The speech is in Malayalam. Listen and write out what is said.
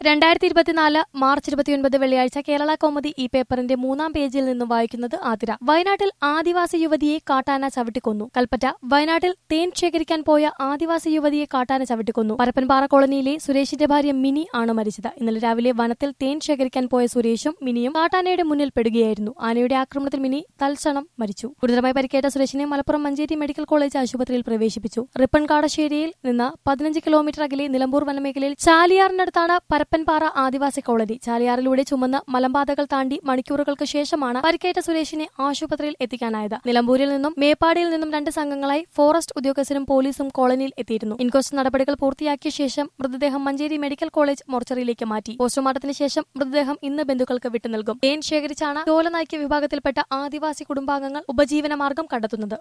രണ്ടായിരത്തി ഇരുപത്തിനാല് മാർച്ച് ഇരുപത്തിയൊൻപത് വെള്ളിയാഴ്ച കേരള കോമഡി ഈ പേപ്പറിന്റെ മൂന്നാം പേജിൽ നിന്നും വായിക്കുന്നത് ആതിര വയനാട്ടിൽ ആദിവാസി യുവതിയെ കാട്ടാന ചവിട്ടിക്കൊന്നു കൽപ്പറ്റ വയനാട്ടിൽ തേൻ ശേഖരിക്കാൻ പോയ ആദിവാസി യുവതിയെ കാട്ടാന ചവിട്ടിക്കൊന്നു പരപ്പൻപാറ കോളനിയിലെ സുരേഷിന്റെ ഭാര്യ മിനി ആണ് മരിച്ചത് ഇന്നലെ രാവിലെ വനത്തിൽ തേൻ ശേഖരിക്കാൻ പോയ സുരേഷും മിനിയും കാട്ടാനയുടെ മുന്നിൽ പെടുകയായിരുന്നു ആനയുടെ ആക്രമണത്തിൽ മിനി തൽക്ഷണം മരിച്ചു ഗുരുതരമായി പരിക്കേറ്റ സുരേഷിനെ മലപ്പുറം മഞ്ചേരി മെഡിക്കൽ കോളേജ് ആശുപത്രിയിൽ പ്രവേശിപ്പിച്ചു റിപ്പൺ കാടശ്ശേരിയിൽ നിന്ന് പതിനഞ്ച് കിലോമീറ്റർ അകലെ നിലമ്പൂർ വനമേഖലയിൽ ചാലിയാറിനടുത്താണ് പരപ്പൻപാറ ആദിവാസി കോളനി ചാലിയാറിലൂടെ ചുമന്ന് മലമ്പാതകൾ താണ്ടി മണിക്കൂറുകൾക്ക് ശേഷമാണ് പരിക്കേറ്റ സുരേഷിനെ ആശുപത്രിയിൽ എത്തിക്കാനായത് നിലമ്പൂരിൽ നിന്നും മേപ്പാടിയിൽ നിന്നും രണ്ട് സംഘങ്ങളായി ഫോറസ്റ്റ് ഉദ്യോഗസ്ഥരും പോലീസും കോളനിയിൽ എത്തിയിരുന്നു ഇൻക്വസ്റ്റ് നടപടികൾ പൂർത്തിയാക്കിയ ശേഷം മൃതദേഹം മഞ്ചേരി മെഡിക്കൽ കോളേജ് മോർച്ചറിയിലേക്ക് മാറ്റി പോസ്റ്റ്മോർട്ടത്തിന് ശേഷം മൃതദേഹം ഇന്ന് ബന്ധുക്കൾക്ക് വിട്ടുനൽകും തേൻ ശേഖരിച്ചാണ് ചോലനായ്ക്യ വിഭാഗത്തിൽപ്പെട്ട ആദിവാസി കുടുംബാംഗങ്ങൾ ഉപജീവന മാർഗം കണ്ടെത്തുന്നത്